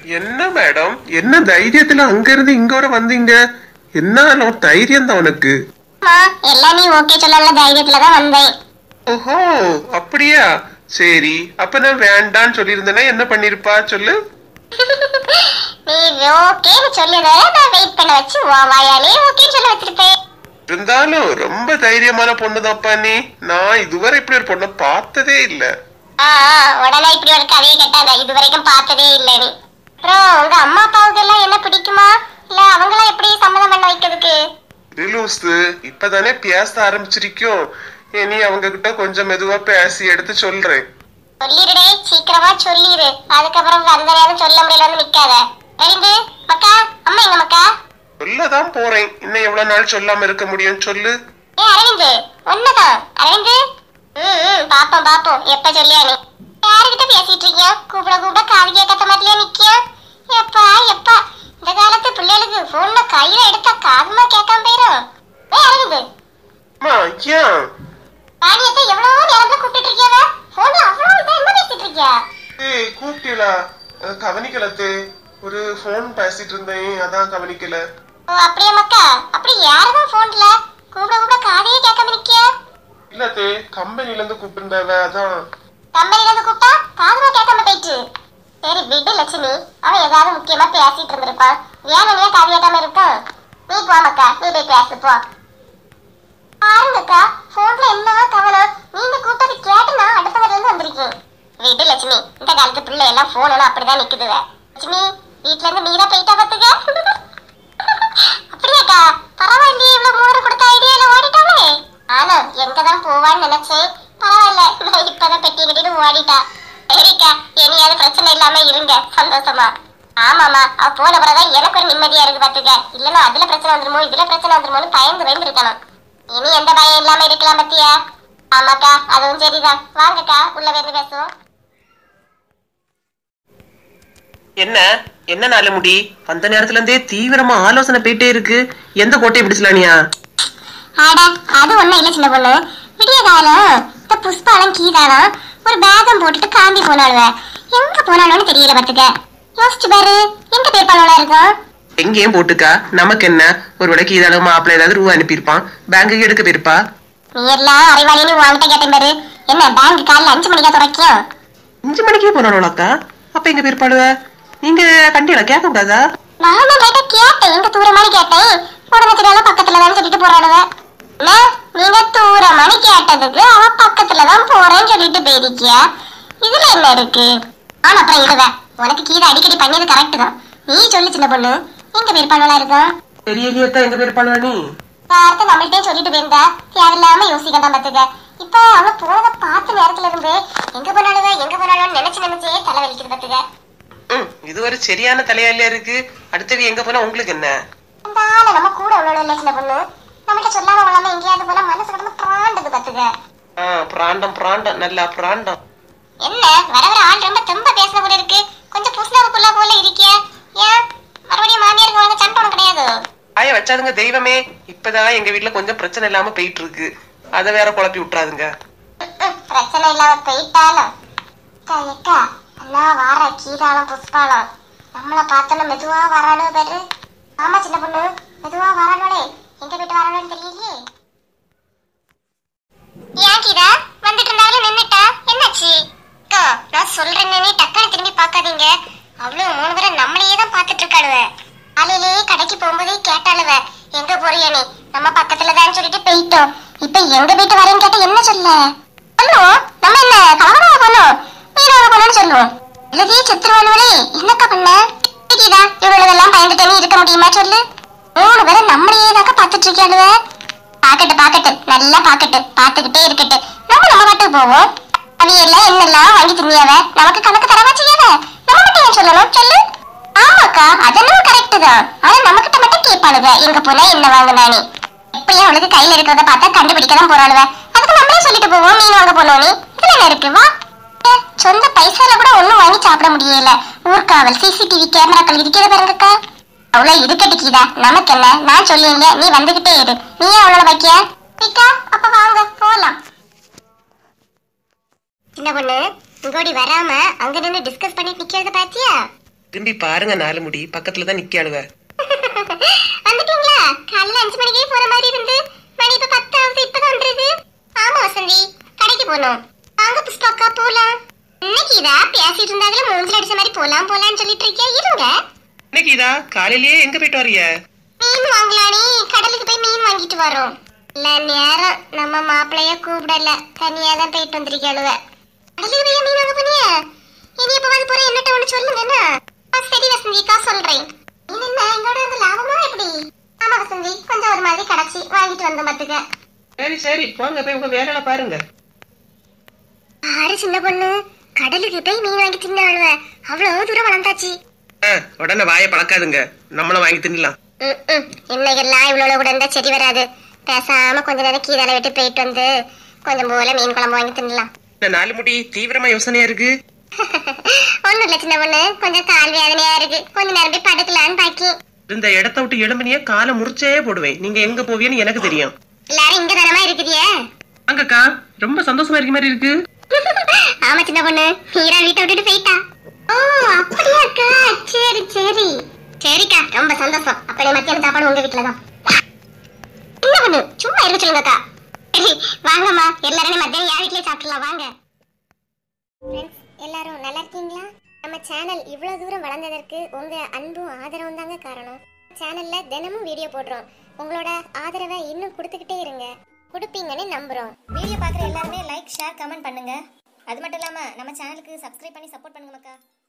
என்ன மேடம் என்ன தைரியத்துல அங்க இருந்து இங்க வர வந்தீங்க என்ன தைரியம் தான் உனக்கு அம்மா எல்லாம் நீ ஓகே சொல்லல தைரியத்துல தான் வந்தேன் ஓஹோ அப்படியா சரி அப்ப நான் வேண்டான்னு சொல்லியிருந்தேன்னா என்ன பண்ணிருப்பா சொல்லு நீ ஓகேன்னு சொல்லிடுற நான் வெயிட் பண்ண வச்சு உன் வாயாலே ஓகேன்னு சொல்ல வச்சிருப்பேன் இருந்தாலும் ரொம்ப தைரியமான பொண்ணுதான்ப்பா நீ நான் இதுவரை இப்படி ஒரு பொண்ணை பார்த்ததே இல்ல ஆ ஆ, உடனே இப்படி ஒரு கதையை கேட்டாங்க இது வரைக்கும் பார்த்ததே இல்லை நீ அப்புறம் உங்க அம்மா அப்பாவுக்கு எல்லாம் என்ன பிடிக்குமா இல்ல அவங்களாம் எப்படி சம்மதம் பண்ண வைக்கிறதுக்கு லூசு இப்பதானே பேச ஆரம்பிச்சிருக்கோம் இனி அவங்க கிட்ட கொஞ்சம் மெதுவா பேசி எடுத்து சொல்றேன் சொல்லிடுடே சீக்கிரமா சொல்லிடு அதுக்கப்புறம் அந்த நேரம் சொல்ல முடியலன்னு நிக்காத அறிந்து மக்கா அம்மா எங்க மக்கா சொல்லதான் போறேன் இன்னும் எவ்வளவு நாள் சொல்லாம இருக்க முடியும் சொல்லு ஏ அரவிந்த் ஒண்ணுதான் அரவிந்த் ம் ம் பாப்போம் பாப்போம் எப்ப சொல்லியா நீ யாருகிட்ட பேசிட்டு இருக்கியா கூப்பிட கூப்பிட காது கேட்காத மாதிரியா நிக்கியா எப்பா எப்பா இந்த காலத்து பிள்ளைகளுக்கு போன்ல கையில எடுத்தா காதுமா கேட்காம போயிரும் ஏ அரவிந்த் அம்மா ஏன் ராணியத்தை எவ்வளவோ நேரத்துல கூப்பிட்டு இருக்கியாவ போன்ல அவ்வளவு இதா என்ன பேசிட்டு இருக்கியா ஏய் கூப்பிட்டீங்களா அஹ், கவனிக்கலத்தே ஒரு ஃபோன் பேசிட்டு இருந்தேன் அதான் கவனிக்கல ஓ அப்படியே மக்கா அப்படி யாருதான் போன்ல கூப்பிட கூப்பிட காதையே கேட்காம நிக்கியா இல்லத்தே கம்பெனில இருந்து கூப்பிட்டுருந்தாவ அதான் கம்பெனில இருந்து கூப்பிட்டா காதுமா கேட்காம போயிட்டு சரி விடு லட்சுமி அவன் ஏதாவது முக்கியமா பேசிட்டு இருந்திருப்பான் ஏன் காது கேட்காம இருக்கான் நீ போ மக்கா நீ போய் பேசு போ பாருங்கக்கா போன்ல என்ன கவனம் நீங்க கூப்பிட்டது கேட்டு நான் அடுத்தவர்ல இருந்து வந்திருக்கேன் விடு லட்சுமி இந்த காலத்து பிள்ளை எல்லாம் போன் எல்லாம் அப்படிதான் நிக்குதுவ லட்சுமி வீட்ல இருந்து நீரா போயிட்டா பாத்துக்க அப்படியாக்கா பரவாயில்லையே இவ்வளவு மூணு கொடுத்த ஐடியால ஓடிட்டாவே ஆனா எங்கதான் போவான்னு நினைச்சேன் பரவாயில்ல நான் இப்பதான் பெட்டி கட்டிட்டு ஓடிட்டா சரிக்கா இனியாவது பிரச்சனை இல்லாம இருங்க சந்தோஷமா ஆமாமா அவ போன பிறகுதான் எனக்கு ஒரு நிம்மதியா இருக்கு பாத்துக்க இல்லன்னா அதுல பிரச்சனை வந்துருமோ இதுல பிரச்சனை வந்துருமோன்னு பயந்து பயந்து இருக்கணும் இனி எந்த பயம் இல்லாம இருக்கலாம் பத்தியா ஆமாக்கா அதுவும் சரிதான் வாங்கக்கா உள்ள வந்து பேசுவோம் என்ன என்ன நாலு முடி அந்த நேரத்துல இருந்தே தீவிரமா ஆலோசனை போயிட்டே இருக்கு எந்த கோட்டையை பிடிச்சலானியா அட அது ஒண்ணும் இல்ல சின்ன பொண்ணு விடிய காலம் இந்த புஷ்பாலம் கீதானம் ஒரு பேகம் போட்டுட்டு காந்தி போனாளுவ எங்க போனாலும்னு தெரியல பாத்துக்க யோசிச்சு பாரு எங்க பேர்பாளா இருக்கும் எங்கேயும் போட்டுக்கா நமக்கு என்ன ஒரு விடைக்கு இதாலும் மாப்பிள்ள ஏதாவது ரூபா அனுப்பியிருப்பான் பேங்குக்கு எடுக்க போயிருப்பா நீ எல்லாம் அறிவாளின்னு உன்கிட்ட கேட்டேன் பாரு என்ன பேங்க் காலைல அஞ்சு மணிக்கா துறைக்கும் அஞ்சு மணிக்கே போனாலும்க்கா அப்ப எங்க போயிருப்பாளுவ நீங்க கண்டியில கேட்க கூடாதா நானும் கேட்ட கேட்டேன் எங்க தூரமானு கேட்டேன் குடும்பத்துல பக்கத்துல தான் சொல்லிட்டு போறாளுவ என்ன நீங்க தூரமானு கேட்டதுக்கு அவ பக்கத்துல தான் போறேன்னு சொல்லிட்டு போயிருக்கியா இதுல என்ன இருக்கு ஆனா அப்புறம் இடுவ உனக்கு கீழே அடிக்கடி பண்ணியது கரெக்ட் தான் நீ சொல்லு சின்ன பொண்ணு எங்க பேர்பாளா இருக்கும் தெரியலையக்கா எங்க போயிருப்பாளுவா நீ வார்த்தை நம்மள்ட்டே சொல்லிட்டு போயிருந்தா தேவையில்லாம யோசிக்கதான் பாத்துக்க இப்ப அவ போனத பார்த்த நேரத்துல இருந்து எங்க போனாலுவ எங்க போனாலும் நினைச்சு நினைச்சே தலை வலிக்குது பாத்துக்க ம் இது ஒரு சரியான தலையாலியா இருக்கு அடுத்தவி எங்க போனா உங்களுக்கு என்ன அந்த ஆளை நம்ம கூட உள்ளோட இல்ல சின்ன பொண்ணு நம்மகிட்ட சொல்லாம கொள்ளாம எங்கேயாவது போனா மனசு கிடந்து பிராண்டது பாத்துக்க ஆ பிராண்டம் பிராண்டம் நல்லா பிராண்டம் என்ன வர வர ஆள் ரொம்ப தெம்ப பேசுன போல இருக்கு கொஞ்சம் புஷ்ணாவு புல்லா போல இருக்கியா ஏன் மறுபடியும் மாமியாருக்கு வாங்க சண்டை ஒண்ணு கிடையாது ஆய வச்சாதுங்க தெய்வமே இப்பதான் எங்க வீட்ல கொஞ்சம் பிரச்சனை இல்லாம போயிட்டு இருக்கு அதை வேற குழப்பி விட்டுறாதுங்க ம்ம், பிரச்சனை இல்லாம போயிட்டாலும் அக்கா அக்கா எல்லாம் வார கீதாளம் புஷ்பாலம் நம்மள பார்த்தோன்னு மெதுவா வரானு பேரு ஆமா சின்ன பொண்ணு மெதுவா வரானோடே எங்க போயிட்டு வரானோன்னு தெரியலையே ஏன் கீதா வந்துட்டு இருந்தாலும் நின்னுட்டா என்னாச்சு அக்கா நான் சொல்றேன்னு டக்குனு திரும்பி பார்க்காதீங்க அவ்வளவு மூணு பேரும் நம்மளையே தான் பார்த்துட்டு இருக்காளுவ காலையிலேயே கடைக்கு போகும்போதே கேட்டாளுவ எங்க போறியா நீ நம்ம பக்கத்துல தான் சொல்லிட்டு போயிட்டோம் இப்ப எங்க போயிட்டு வரேன்னு கேட்டா என்ன சொல்ல சொல்லுவோம் நம்ம என்ன கலவரம் பண்ணோம் மீனவர பண்ணோம்னு சொல்லுவோம் எழுதியே செத்துருவானுவளே என்னக்கா பண்ண கீதா இவ்வளவுதெல்லாம் பயந்துட்டு நீ இருக்க முடியுமா சொல்லு மூணு பேரும் நம்மளையே தாக்க பார்த்துட்டு இருக்காளுவ பாக்கட்டு பாக்கட்டு நல்லா பாக்கட்டு பாத்துக்கிட்டே இருக்கட்டு நம்ம நம்ம பாட்டுக்கு போவோம் அவையெல்லாம் என்னெல்லாம் வாங்கி தின்னியாவ நமக்கு கணக்கு தரவா செய்யாவ நம்ம மட்டும் ஏன் சொல்லணும் சொல்லு ஆமாக்கா அதெல்லாம் கரெக்ட் தான் ஆனா நம்மகிட்ட மட்டும் கேட்பாளுவ எங்க போனா என்ன வாங்கினானே எப்படியும் அவளுக்கு கையில இருக்கிறத பார்த்தா கண்டுபிடிக்க தான் போறாளுவ அதுக்கு நம்மளே சொல்லிட்டு போவோம் மீன் வாங்க போனோம் நீ இதுல என்ன இருக்கு வா ஏ, சொந்த பைசால கூட ஒண்ணும் வாங்கி சாப்பிட முடியல ஊர்காவல் சிசிடிவி கேமராக்கள் இருக்கிறத பாருங்கக்கா அவ்வளவு இருக்கட்டு கீதா நமக்கு என்ன நான் சொல்லுவீங்க நீ வந்துகிட்டே இரு நீ ஏன் அவ்வளவு வைக்க பிக்கா அப்ப வாங்க போலாம் சின்ன பொண்ணு இங்கோடி வராம அங்க நின்னு டிஸ்கஸ் பண்ணிட்டு நிக்கிறத பாத்தியா திரும்பி பாருங்க நாலு முடி பக்கத்துல தான் நிக்காளுவ வந்துட்டீங்களா காலையில அஞ்சு மணிக்கே போற மாதிரி இருந்து மணி இப்ப பத்தாவது இப்பதான் வந்திருக்கு ஆமா வசந்தி கடைக்கு போனோம் வாங்க புஷ்பாக்கா போலாம் இன்னைக்கு இதா பேசிட்டு இருந்தாங்களே மூஞ்சில அடிச்ச மாதிரி போலாம் போலாம்னு சொல்லிட்டு இருக்கியா இருங்க இன்னைக்கு இதா காலையிலேயே எங்க போயிட்டு வரிய மீன் வாங்கலானே கடலுக்கு போய் மீன் வாங்கிட்டு வரோம் இல்ல நேரம் நம்ம மாப்பிளைய கூப்பிடல தனியா தான் போயிட்டு வந்திருக்காளுவ கடலுக்கு போய் மீன் வாங்க போனியா இனி எப்ப வந்து போற என்னட்ட ஒண்ணு சொல்லுங்க என்ன ஆ, சரி வசந்திக்கா சொல்றேன் மீன் என்ன எங்களோட வந்து லாபமா எப்படி ஆமா வசந்தி கொஞ்சம் ஒரு மாதிரி கடைச்சி வாங்கிட்டு வந்தோம் பாத்துக்க சரி சரி போங்க போய் உங்க வேலையில பாருங்க ஆறு சின்ன பொண்ணு கடலுக்கு போய் மீன் வாங்கி தின்னாளுவ அவ்வளவு தூரம் வளர்ந்தாச்சு ஆ, உடனே வாயை பழக்காதுங்க நம்மளும் வாங்கி தின்னலாம் ம், ம். இன்னைக்கெல்லாம் இவ்வளவு கூட இருந்தா சரி வராது பேசாம கொஞ்ச நேரம் கீழே விட்டு போயிட்டு வந்து கொஞ்சம் போல மீன் குழம்பு வாங்கி தின்னலாம் இந்த நாலு முடி தீவிரமா யோசனையா இருக்கு ஒண்ணும் இல்ல சின்ன பொண்ணு கொஞ்சம் கால் வேதனையா இருக்கு கொஞ்ச நேரம் போய் படுக்கலான்னு பாக்கி இந்த இடத்த விட்டு எழும்பினியே காலை முறிச்சே போடுவேன் நீங்க எங்க போவீன்னு எனக்கு தெரியும் எல்லாரும் இங்க தானமா இருக்குதியே அங்கக்கா ரொம்ப சந்தோஷமா இருக்க மாதிரி இருக்கு ஆமா சின்ன பொண்ணு மீரா வீட்டை விட்டுட்டு போயிட்டா ஓ அப்படியா அக்கா சரி சரி சரிக்கா ரொம்ப சந்தோஷம் அப்படியே மத்தியானம் சாப்பாடு உங்க வீட்டுல தான் சின்ன பொண்ணு சும்மா இருக்க சொல்லுங்கக்கா சரி வாங்கம்மா எல்லாருமே மத்தியானம் என் வீட்லயே சாப்பிடலாம் வாங்க ஃப்ரெண்ட்ஸ் எல்லாரும் நல்லா இருக்கீங்களா நம்ம சேனல் இவ்வளவு தூரம் வளர்ந்ததற்கு உங்க அன்பும் ஆதரவும் தாங்க காரணம் சேனல்ல தினமும் வீடியோ போடுறோம் உங்களோட ஆதரவை இன்னும் கொடுத்துக்கிட்டே இருங்க கொடுப்பீங்கன்னு நம்புறோம் வீடியோ பார்க்குற எல்லாருமே லைக் ஷேர் கமெண்ட் பண்ணுங்க அது மட்டும் இல்லாமல் நம்ம சேனலுக்கு சப்ஸ்கிரைப் பண்ணி சப்போர்ட் பண்ணுங்க மக்கா